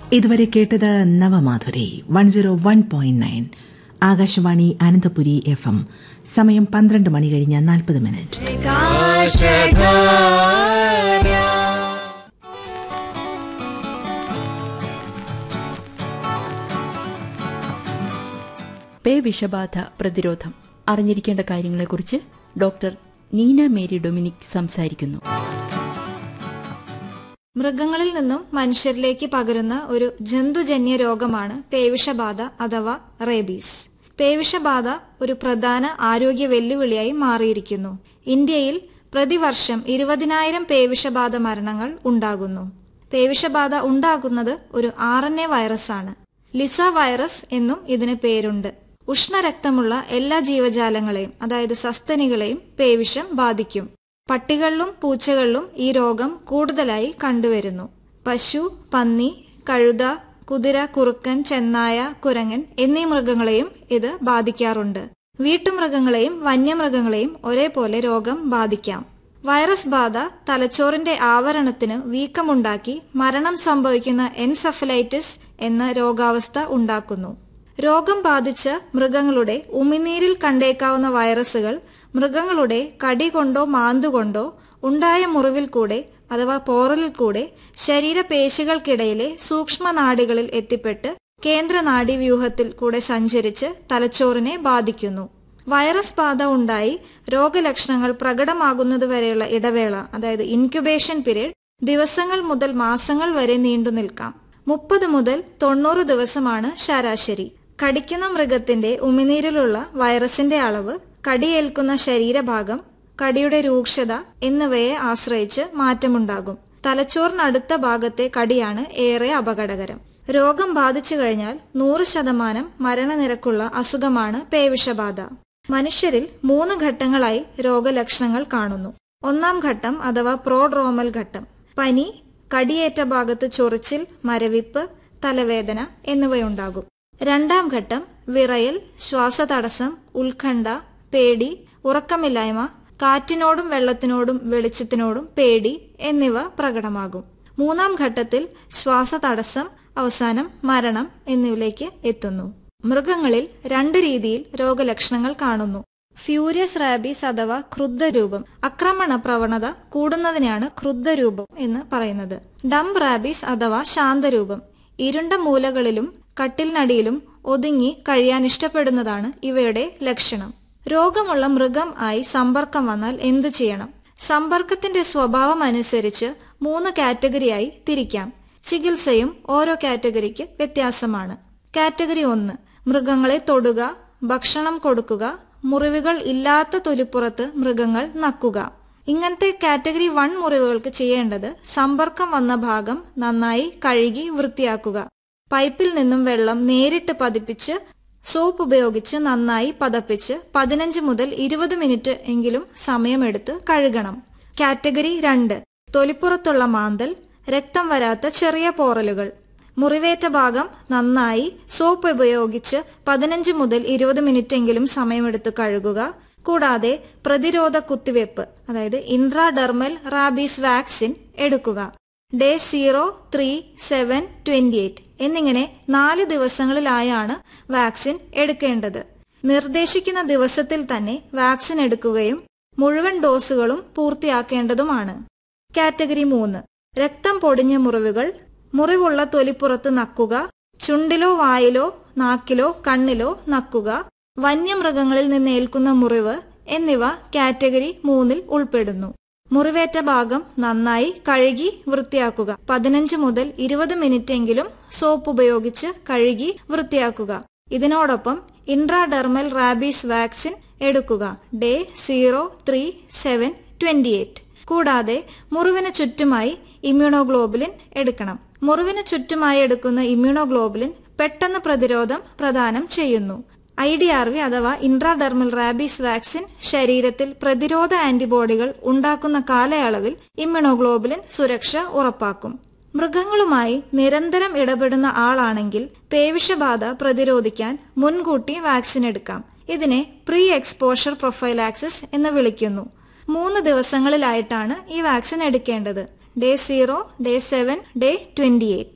ഇതുവരെ കേട്ടത് Navamadhuri one zero one point nine Akashvani Ananthapuri F M സമയം പന്ത്രണ്ട് മണി കഴിഞ്ഞ് നാൽപ്പത് മിനിറ്റ് പേ വിഷബാധ പ്രതിരോധം അറിഞ്ഞിരിക്കേണ്ട കാര്യങ്ങളെക്കുറിച്ച് ഡോക്ടർ നീന മേരി ഡൊമിനിക് സംസാരിക്കുന്നു മൃഗങ്ങളിൽ നിന്നും മനുഷ്യരിലേക്ക് പകരുന്ന ഒരു ജന്തുജന്യ രോഗമാണ് പേവിഷബാധ അഥവാ റേബീസ് പേവിഷബാധ ഒരു പ്രധാന ആരോഗ്യ വെല്ലുവിളിയായി മാറിയിരിക്കുന്നു ഇന്ത്യയിൽ പ്രതിവർഷം ഇരുപതിനായിരം പേവിഷബാധ മരണങ്ങൾ ഉണ്ടാകുന്നു പേവിഷബാധ ഉണ്ടാകുന്നത് ഒരു ആർ എൻ എ വൈറസാണ് ലിസ വൈറസ് എന്നും ഇതിന് പേരുണ്ട് ഉഷ്ണരക്തമുള്ള എല്ലാ ജീവജാലങ്ങളെയും അതായത് സസ്തനികളെയും പേവിഷം ബാധിക്കും പട്ടികളിലും പൂച്ചകളിലും ഈ രോഗം കൂടുതലായി കണ്ടുവരുന്നു പശു പന്നി കഴുത കുതിര കുറുക്കൻ ചെന്നായ കുരങ്ങൻ എന്നീ മൃഗങ്ങളെയും ഇത് ബാധിക്കാറുണ്ട് വീട്ടുമൃഗങ്ങളെയും വന്യമൃഗങ്ങളെയും ഒരേപോലെ രോഗം ബാധിക്കാം വൈറസ് ബാധ തലച്ചോറിന്റെ ആവരണത്തിന് വീക്കമുണ്ടാക്കി മരണം സംഭവിക്കുന്ന എൻസഫലൈറ്റിസ് എന്ന രോഗാവസ്ഥ ഉണ്ടാക്കുന്നു രോഗം ബാധിച്ച മൃഗങ്ങളുടെ ഉമിനീരിൽ കണ്ടേക്കാവുന്ന വൈറസുകൾ മൃഗങ്ങളുടെ കടി കൊണ്ടോ മാന്തുകൊണ്ടോ ഉണ്ടായ മുറിവിൽ കൂടെ അഥവാ പോറലിൽ കൂടെ ശരീരപേശികൾക്കിടയിലെ സൂക്ഷ്മനാഡികളിൽ എത്തിപ്പെട്ട് കേന്ദ്ര നാഡീവ്യൂഹത്തിൽ കൂടെ സഞ്ചരിച്ച് തലച്ചോറിനെ ബാധിക്കുന്നു വൈറസ് ബാധ ഉണ്ടായി രോഗലക്ഷണങ്ങൾ പ്രകടമാകുന്നതുവരെയുള്ള ഇടവേള അതായത് ഇൻക്യുബേഷൻ പീരീഡ് ദിവസങ്ങൾ മുതൽ മാസങ്ങൾ വരെ നീണ്ടു നിൽക്കാം മുപ്പത് മുതൽ തൊണ്ണൂറ് ദിവസമാണ് ശരാശരി കടിക്കുന്ന മൃഗത്തിന്റെ ഉമിനീരിലുള്ള വൈറസിന്റെ അളവ് കടിയേൽക്കുന്ന ശരീരഭാഗം കടിയുടെ രൂക്ഷത എന്നിവയെ ആശ്രയിച്ച് മാറ്റമുണ്ടാകും തലച്ചോറിനടുത്ത ഭാഗത്തെ കടിയാണ് ഏറെ അപകടകരം രോഗം ബാധിച്ചു കഴിഞ്ഞാൽ നൂറ് ശതമാനം മരണനിരക്കുള്ള അസുഖമാണ് പേവിഷബാധ മനുഷ്യരിൽ മൂന്ന് ഘട്ടങ്ങളായി രോഗലക്ഷണങ്ങൾ കാണുന്നു ഒന്നാം ഘട്ടം അഥവാ പ്രോഡ്രോമൽ ഘട്ടം പനി കടിയേറ്റ ഭാഗത്ത് ചൊറിച്ചിൽ മരവിപ്പ് തലവേദന എന്നിവയുണ്ടാകും രണ്ടാം ഘട്ടം വിറയൽ ശ്വാസതടസ്സം ഉത്കണ്ഠ പേടി ഉറക്കമില്ലായ്മ കാറ്റിനോടും വെള്ളത്തിനോടും വെളിച്ചത്തിനോടും പേടി എന്നിവ പ്രകടമാകും മൂന്നാം ഘട്ടത്തിൽ ശ്വാസതടസ്സം അവസാനം മരണം എന്നിവയിലേക്ക് എത്തുന്നു മൃഗങ്ങളിൽ രണ്ട് രീതിയിൽ രോഗലക്ഷണങ്ങൾ കാണുന്നു ഫ്യൂരിയസ് റാബീസ് അഥവാ ക്രുദ്ധരൂപം ആക്രമണ പ്രവണത കൂടുന്നതിനെയാണ് ക്രുദ്ധരൂപം എന്ന് പറയുന്നത് ഡംബ് റാബീസ് അഥവാ ശാന്തരൂപം ഇരുണ്ട മൂലകളിലും കട്ടിലിനടിയിലും ഒതുങ്ങി കഴിയാൻ ഇഷ്ടപ്പെടുന്നതാണ് ഇവയുടെ ലക്ഷണം രോഗമുള്ള മൃഗം ആയി സമ്പർക്കം വന്നാൽ എന്തു ചെയ്യണം സമ്പർക്കത്തിന്റെ സ്വഭാവം അനുസരിച്ച് മൂന്ന് കാറ്റഗറിയായി തിരിക്കാം ചികിത്സയും ഓരോ കാറ്റഗറിക്ക് വ്യത്യാസമാണ് കാറ്റഗറി ഒന്ന് മൃഗങ്ങളെ തൊടുക ഭക്ഷണം കൊടുക്കുക മുറിവുകൾ ഇല്ലാത്ത തൊലിപ്പുറത്ത് മൃഗങ്ങൾ നക്കുക ഇങ്ങനത്തെ കാറ്റഗറി വൺ മുറിവുകൾക്ക് ചെയ്യേണ്ടത് സമ്പർക്കം വന്ന ഭാഗം നന്നായി കഴുകി വൃത്തിയാക്കുക പൈപ്പിൽ നിന്നും വെള്ളം നേരിട്ട് പതിപ്പിച്ച് സോപ്പ് ഉപയോഗിച്ച് നന്നായി പതപ്പിച്ച് പതിനഞ്ച് മുതൽ ഇരുപത് മിനിറ്റ് എങ്കിലും സമയമെടുത്ത് കഴുകണം കാറ്റഗറി രണ്ട് തൊലിപ്പുറത്തുള്ള മാന്തൽ രക്തം വരാത്ത ചെറിയ പോറലുകൾ മുറിവേറ്റ ഭാഗം നന്നായി സോപ്പ് ഉപയോഗിച്ച് പതിനഞ്ച് മുതൽ ഇരുപത് മിനിറ്റെങ്കിലും സമയമെടുത്ത് കഴുകുക കൂടാതെ പ്രതിരോധ കുത്തിവയ്പ് അതായത് ഇൻട്രാഡെർമൽ റാബീസ് വാക്സിൻ എടുക്കുക day zero three seven twenty eight എന്നിങ്ങനെ നാല് ദിവസങ്ങളിലായാണ് വാക്സിൻ എടുക്കേണ്ടത് നിർദ്ദേശിക്കുന്ന ദിവസത്തിൽ തന്നെ വാക്സിൻ എടുക്കുകയും മുഴുവൻ ഡോസുകളും പൂർത്തിയാക്കേണ്ടതുമാണ് കാറ്റഗറി മൂന്ന് രക്തം പൊടിഞ്ഞ മുറിവുകൾ മുറിവുള്ള തൊലിപ്പുറത്ത് നക്കുക ചുണ്ടിലോ വായിലോ നാക്കിലോ കണ്ണിലോ നക്കുക വന്യമൃഗങ്ങളിൽ നിന്ന് ഏൽക്കുന്ന മുറിവ് എന്നിവ കാറ്റഗറി മൂന്നിൽ ഉൾപ്പെടുന്നു മുറിവേറ്റ ഭാഗം നന്നായി കഴുകി വൃത്തിയാക്കുക പതിനഞ്ച് മുതൽ ഇരുപത് മിനിറ്റെങ്കിലും സോപ്പ് ഉപയോഗിച്ച് കഴുകി വൃത്തിയാക്കുക ഇതിനോടൊപ്പം ഇൻട്രാഡെർമൽ റാബീസ് വാക്സിൻ എടുക്കുക day zero three seven twenty eight കൂടാതെ മുറിവിന് ചുറ്റുമായി ഇമ്മ്യൂണോഗ്ലോബുലിൻ എടുക്കണം മുറിവിന് ചുറ്റുമായി എടുക്കുന്ന ഇമ്മ്യൂണോഗ്ലോബുലിൻ പെട്ടെന്ന് പ്രതിരോധം പ്രദാനം ചെയ്യുന്നു ഐ ഡി ആർ വി അഥവാ ഇൻട്രാഡെർമൽ റാബീസ് വാക്സിൻ ശരീരത്തിൽ പ്രതിരോധ ആന്റിബോഡികൾ ഉണ്ടാക്കുന്ന കാലയളവിൽ ഇമ്മ്യൂണോഗ്ലോബുലിൻ സുരക്ഷ ഉറപ്പാക്കും മൃഗങ്ങളുമായി നിരന്തരം ഇടപെടുന്ന ആളാണെങ്കിൽ പേവിഷബാധ പ്രതിരോധിക്കാൻ മുൻകൂട്ടി വാക്സിൻ എടുക്കാം ഇതിനെ പ്രീ എക്സ്പോഷർ പ്രൊഫൈലാക്സിസ് എന്ന് വിളിക്കുന്നു മൂന്ന് ദിവസങ്ങളിലായിട്ടാണ് ഈ വാക്സിൻ എടുക്കേണ്ടത് day zero day seven day twenty eight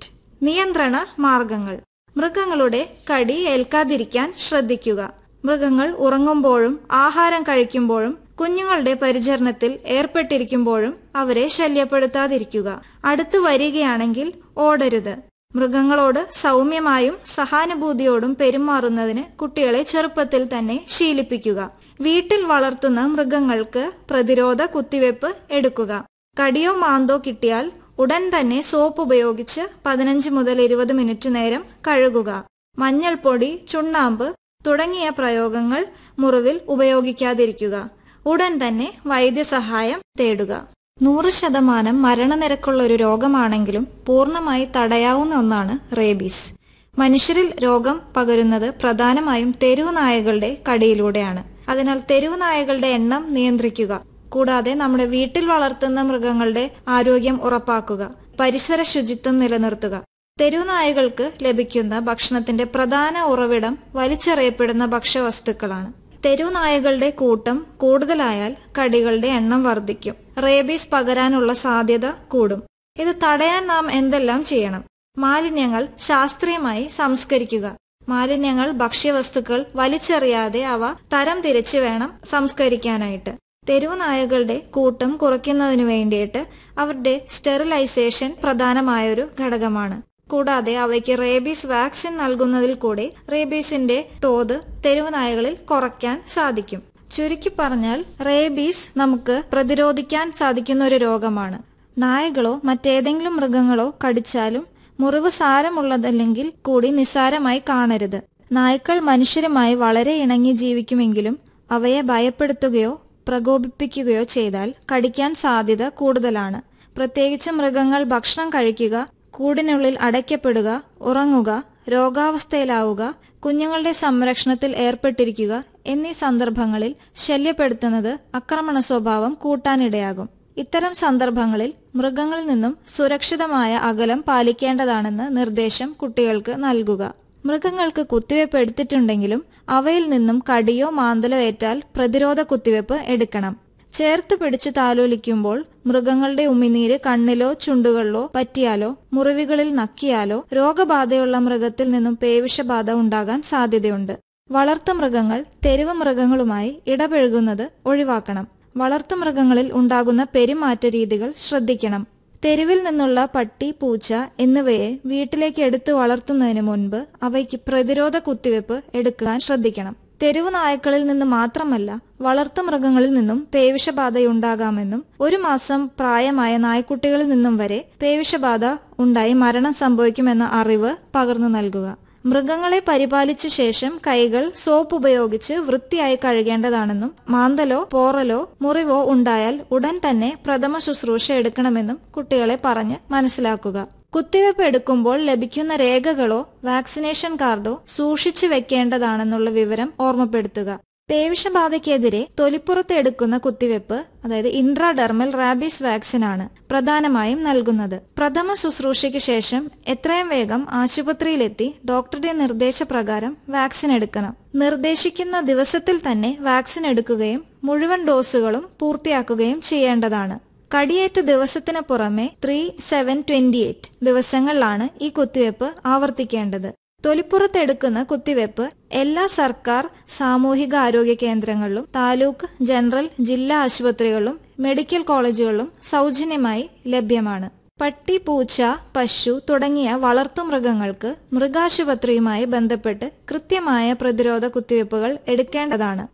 നിയന്ത്രണ മാർഗങ്ങൾ മൃഗങ്ങളുടെ കടി ഏൽക്കാതിരിക്കാൻ ശ്രദ്ധിക്കുക മൃഗങ്ങൾ ഉറങ്ങുമ്പോഴും ആഹാരം കഴിക്കുമ്പോഴും കുഞ്ഞുങ്ങളുടെ പരിചരണത്തിൽ ഏർപ്പെട്ടിരിക്കുമ്പോഴും അവരെ ശല്യപ്പെടുത്താതിരിക്കുക അടുത്തു വരികയാണെങ്കിൽ ഓടരുത് മൃഗങ്ങളോട് സൗമ്യമായും സഹാനുഭൂതിയോടും പെരുമാറുന്നതിന് കുട്ടികളെ ചെറുപ്പത്തിൽ തന്നെ ശീലിപ്പിക്കുക വീട്ടിൽ വളർത്തുന്ന മൃഗങ്ങൾക്ക് പ്രതിരോധ കുത്തിവെപ്പ് എടുക്കുക കടിയോ മാന്തോ കിട്ടിയാൽ ഉടൻ തന്നെ സോപ്പ് ഉപയോഗിച്ച് പതിനഞ്ച് മുതൽ ഇരുപത് മിനിറ്റ് നേരം കഴുകുക മഞ്ഞൾപ്പൊടി ചുണ്ണാമ്പ് തുടങ്ങിയ പ്രയോഗങ്ങൾ മുറിവിൽ ഉപയോഗിക്കാതിരിക്കുക ഉടൻ തന്നെ വൈദ്യസഹായം തേടുക നൂറ് ശതമാനം മരണനിരക്കുള്ള ഒരു രോഗമാണെങ്കിലും പൂർണ്ണമായി തടയാവുന്ന ഒന്നാണ് റേബീസ് മനുഷ്യരിൽ രോഗം പകരുന്നത് പ്രധാനമായും തെരുവ് നായകളുടെ കടിയിലൂടെയാണ് അതിനാൽ തെരുവ് നായകളുടെ എണ്ണം നിയന്ത്രിക്കുക കൂടാതെ നമ്മുടെ വീട്ടിൽ വളർത്തുന്ന മൃഗങ്ങളുടെ ആരോഗ്യം ഉറപ്പാക്കുക പരിസര ശുചിത്വം നിലനിർത്തുക തെരുവ് നായകൾക്ക് ലഭിക്കുന്ന ഭക്ഷണത്തിന്റെ പ്രധാന ഉറവിടം വലിച്ചെറിയപ്പെടുന്ന ഭക്ഷ്യവസ്തുക്കളാണ് തെരുവ് നായകളുടെ കൂട്ടം കൂടുതലായാൽ കടികളുടെ എണ്ണം വർദ്ധിക്കും റേബീസ് പകരാനുള്ള സാധ്യത കൂടും ഇത് തടയാൻ നാം എന്തെല്ലാം ചെയ്യണം മാലിന്യങ്ങൾ ശാസ്ത്രീയമായി സംസ്കരിക്കുക മാലിന്യങ്ങൾ ഭക്ഷ്യവസ്തുക്കൾ വലിച്ചെറിയാതെ അവ തരം തിരിച്ചു വേണം സംസ്കരിക്കാനായിട്ട് തെരുവ് നായകളുടെ കൂട്ടം കുറയ്ക്കുന്നതിനു വേണ്ടിയിട്ട് അവരുടെ സ്റ്റെറിലൈസേഷൻ പ്രധാനമായൊരു ഘടകമാണ് കൂടാതെ അവയ്ക്ക് റേബീസ് വാക്സിൻ നൽകുന്നതിൽ കൂടെ റേബീസിന്റെ തോത് തെരുവ് നായകളിൽ കുറയ്ക്കാൻ സാധിക്കും ചുരുക്കി പറഞ്ഞാൽ റേബീസ് നമുക്ക് പ്രതിരോധിക്കാൻ സാധിക്കുന്ന ഒരു രോഗമാണ് നായകളോ മറ്റേതെങ്കിലും മൃഗങ്ങളോ കടിച്ചാലും മുറിവ് സാരമുള്ളതല്ലെങ്കിൽ കൂടി നിസ്സാരമായി കാണരുത് നായ്ക്കൾ മനുഷ്യരുമായി വളരെ ഇണങ്ങി ജീവിക്കുമെങ്കിലും അവയെ ഭയപ്പെടുത്തുകയോ പ്രകോപിപ്പിക്കുകയോ ചെയ്താൽ കടിക്കാൻ സാധ്യത കൂടുതലാണ് പ്രത്യേകിച്ച് മൃഗങ്ങൾ ഭക്ഷണം കഴിക്കുക കൂടിനുള്ളിൽ അടയ്ക്കപ്പെടുക ഉറങ്ങുക രോഗാവസ്ഥയിലാവുക കുഞ്ഞുങ്ങളുടെ സംരക്ഷണത്തിൽ ഏർപ്പെട്ടിരിക്കുക എന്നീ സന്ദർഭങ്ങളിൽ ശല്യപ്പെടുത്തുന്നത് ആക്രമണ സ്വഭാവം കൂട്ടാനിടയാകും ഇത്തരം സന്ദർഭങ്ങളിൽ മൃഗങ്ങളിൽ നിന്നും സുരക്ഷിതമായ അകലം പാലിക്കേണ്ടതാണെന്ന് നിർദ്ദേശം കുട്ടികൾക്ക് നൽകുക മൃഗങ്ങൾക്ക് കുത്തിവയ്പ് എടുത്തിട്ടുണ്ടെങ്കിലും അവയിൽ നിന്നും കടിയോ മാന്തലോ ഏറ്റാൽ പ്രതിരോധ കുത്തിവയ്പ് എടുക്കണം ചേർത്ത് പിടിച്ചു താലോലിക്കുമ്പോൾ മൃഗങ്ങളുടെ ഉമിനീര് കണ്ണിലോ ചുണ്ടുകളിലോ പറ്റിയാലോ മുറിവുകളിൽ നക്കിയാലോ രോഗബാധയുള്ള മൃഗത്തിൽ നിന്നും പേവിഷബാധ ഉണ്ടാകാൻ സാധ്യതയുണ്ട് വളർത്തുമൃഗങ്ങൾ തെരുവ് മൃഗങ്ങളുമായി ഇടപഴകുന്നത് ഒഴിവാക്കണം വളർത്തുമൃഗങ്ങളിൽ ഉണ്ടാകുന്ന പെരുമാറ്റ രീതികൾ ശ്രദ്ധിക്കണം തെരുവിൽ നിന്നുള്ള പട്ടി പൂച്ച എന്നിവയെ വീട്ടിലേക്ക് എടുത്തു വളർത്തുന്നതിന് മുൻപ് അവയ്ക്ക് പ്രതിരോധ കുത്തിവെപ്പ് എടുക്കാൻ ശ്രദ്ധിക്കണം തെരുവ് നായ്ക്കളിൽ നിന്ന് മാത്രമല്ല വളർത്തുമൃഗങ്ങളിൽ നിന്നും പേവിഷബാധയുണ്ടാകാമെന്നും ഒരു മാസം പ്രായമായ നായ്ക്കുട്ടികളിൽ നിന്നും വരെ പേവിഷബാധ ഉണ്ടായി മരണം സംഭവിക്കുമെന്ന അറിവ് പകർന്നു നൽകുക മൃഗങ്ങളെ പരിപാലിച്ച ശേഷം കൈകൾ സോപ്പ് ഉപയോഗിച്ച് വൃത്തിയായി കഴുകേണ്ടതാണെന്നും മാന്തലോ പോറലോ മുറിവോ ഉണ്ടായാൽ ഉടൻ തന്നെ പ്രഥമ ശുശ്രൂഷ എടുക്കണമെന്നും കുട്ടികളെ പറഞ്ഞ് മനസ്സിലാക്കുക കുത്തിവയ്പ് എടുക്കുമ്പോൾ ലഭിക്കുന്ന രേഖകളോ വാക്സിനേഷൻ കാർഡോ സൂക്ഷിച്ചു വെക്കേണ്ടതാണെന്നുള്ള വിവരം ഓർമ്മപ്പെടുത്തുക പേവിഷബാധയ്ക്കെതിരെ തൊലിപ്പുറത്ത് എടുക്കുന്ന കുത്തിവെപ്പ് അതായത് ഇൻട്രാഡെർമൽ റാബീസ് വാക്സിൻ ആണ് പ്രധാനമായും നൽകുന്നത് പ്രഥമ ശുശ്രൂഷയ്ക്ക് ശേഷം എത്രയും വേഗം ആശുപത്രിയിലെത്തി ഡോക്ടറുടെ നിർദ്ദേശപ്രകാരം വാക്സിൻ എടുക്കണം നിർദ്ദേശിക്കുന്ന ദിവസത്തിൽ തന്നെ വാക്സിൻ എടുക്കുകയും മുഴുവൻ ഡോസുകളും പൂർത്തിയാക്കുകയും ചെയ്യേണ്ടതാണ് കടിയേറ്റ ദിവസത്തിന് പുറമെ ത്രീ സെവൻ ട്വന്റി എയ്റ്റ് ദിവസങ്ങളിലാണ് ഈ കുത്തിവെപ്പ് ആവർത്തിക്കേണ്ടത് തൊലിപ്പുറത്ത് എടുക്കുന്ന കുത്തിവെപ്പ് എല്ലാ സർക്കാർ സാമൂഹിക ആരോഗ്യ കേന്ദ്രങ്ങളിലും താലൂക്ക് ജനറൽ ജില്ലാ ആശുപത്രികളിലും മെഡിക്കൽ കോളേജുകളിലും സൗജന്യമായി ലഭ്യമാണ് പട്ടി പൂച്ച പശു തുടങ്ങിയ വളർത്തുമൃഗങ്ങൾക്ക് മൃഗാശുപത്രിയുമായി ബന്ധപ്പെട്ട് കൃത്യമായ പ്രതിരോധ കുത്തിവെപ്പുകൾ എടുക്കേണ്ടതാണ്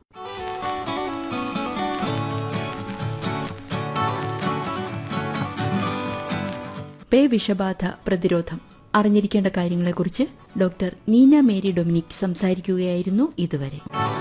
പേ വിഷബാധ പ്രതിരോധം അറിഞ്ഞിരിക്കേണ്ട കാര്യങ്ങളെക്കുറിച്ച് ഡോക്ടർ നീന മേരി ഡൊമിനിക് സംസാരിക്കുകയായിരുന്നു ഇതുവരെ